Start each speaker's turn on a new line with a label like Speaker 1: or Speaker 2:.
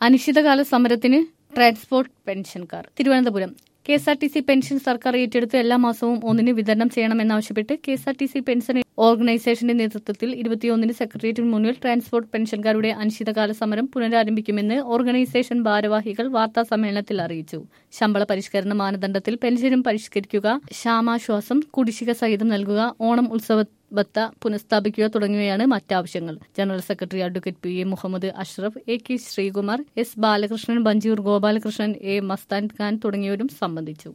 Speaker 1: അനിശ്ചിതകാല സമരത്തിന് ട്രാൻസ്പോർട്ട് പെൻഷൻകാർ Thiruvananthapuram K S R T C pension സർക്കാർ ഏറ്റെടുത്ത് എല്ലാ മാസവും ഒന്നിന് വിതരണം ചെയ്യണമെന്നാവശ്യപ്പെട്ട് K S R T C pension ഓർഗനൈസേഷന്റെ നേതൃത്വത്തിൽ ഇരുപത്തിയൊന്നിന് സെക്രട്ടേറിയറ്റിന് മുന്നിൽ ട്രാൻസ്പോർട്ട് പെൻഷൻകാരുടെ അനിശ്ചിതകാല സമരം പുനരാരംഭിക്കുമെന്ന് ഓർഗനൈസേഷൻ ഭാരവാഹികൾ വാർത്താ സമ്മേളനത്തിൽ അറിയിച്ചു ശമ്പള പരിഷ്കരണ മാനദണ്ഡത്തിൽ പെൻഷനും പരിഷ്കരിക്കുക ക്ഷാമാശ്വാസം കുടിശ്ശിക സഹിതം നൽകുക ഓണം ഉത്സവ ബത്ത പുനഃസ്ഥാപിക്കുക തുടങ്ങിയവയാണ് മറ്റാവശ്യങ്ങൾ general secretary advocate P A Muhammad Ashraf A K Sreekumar S Balakrishnan Banchur Gopalakrishnan A Mastan Khan തുടങ്ങിയവരും സംബന്ധിച്ചു